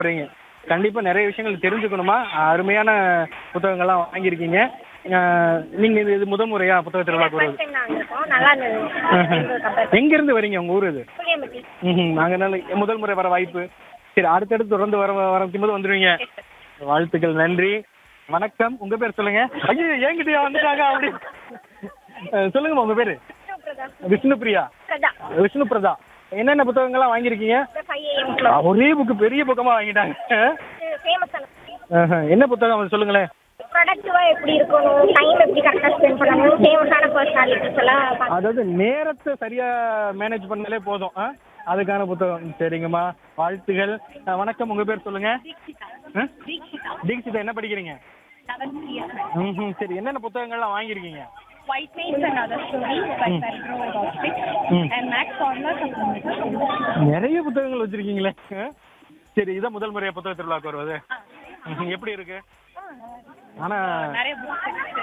போறீங்க கண்டிப்பா நிறைய விஷயங்கள் தெரிஞ்சுக்கணுமா அருமையான புத்தகங்கள்லாம் வாங்கியிருக்கீங்க அஹ், நீங்க இது இது முதல் முறையா புத்தக திருவிழாக்கு வருவது ஃபர்ஸ்ட் டைம் நாங்கள் இருக்கோம் நல்லா இருந்தது எங்க இருந்து வரீங்க உங்க ஊர் இது புளியம்பட்டி ம்ஹும். நாங்க நல்ல முதல் முறை வர வாய்ப்பு சரி அடுத்தடுத்து தொடர்ந்து வர வரக்கும் போது வந்துருவீங்க வாழ்த்துக்கள் நன்றி வணக்கம் உங்க பேர் சொல்லுங்க ஐயோ என்கிட்டயா வந்துட்டாங்க அப்படி அஹ், சொல்லுங்கம்மா உங்க பேரு விஷ்ணு பிரியா பிரதா விஷ்ணு பிரதா என்னென்ன புத்தகங்கள்லாம் வாங்கியிருக்கீங்க ஃபைவ் ஏஎம் அஹ், ஒரே புக்கு பெரிய புக்கமா வாங்கிட்டாங்க ஃபேமஸான ஆஹா. என்ன புத்தகம் அது சொல்லுங்களேன் ப்ரொடக்டிவாக எப்படி இருக்கணும் டைம் எப்படி கரெக்டாக ஸ்பெண்ட் பண்ணணும் ஃபேமஸான பர்சனாலிட்டிஸ் எல்லாம் பார்த்து அதாவது நேரத்தை சரியா மேனேஜ் பண்ணாலே போதும் ஆ? அதுக்கான புத்தகம் சரிங்கம்மா வாழ்த்துகள் அஹ், வணக்கம் உங்க பேர் சொல்லுங்க ஆ? தீக்ஷிதா என்ன படிக்கிறீங்க ம்ஹும். சரி என்னென்ன புத்தகங்கள்லாம் வாங்கியிருக்கீங்க White Names and Other Stories by Pedro Gostick ம். and Max Corner from நிறைய புத்தகங்கள் வச்சிருக்கீங்களே ஆ? சரி இதான் முதல் முறையா புத்தக திருவிழாக்கு வருவது ம்ஹும். எப்படி இருக்கு ஆனா நிறைய books இருக்கு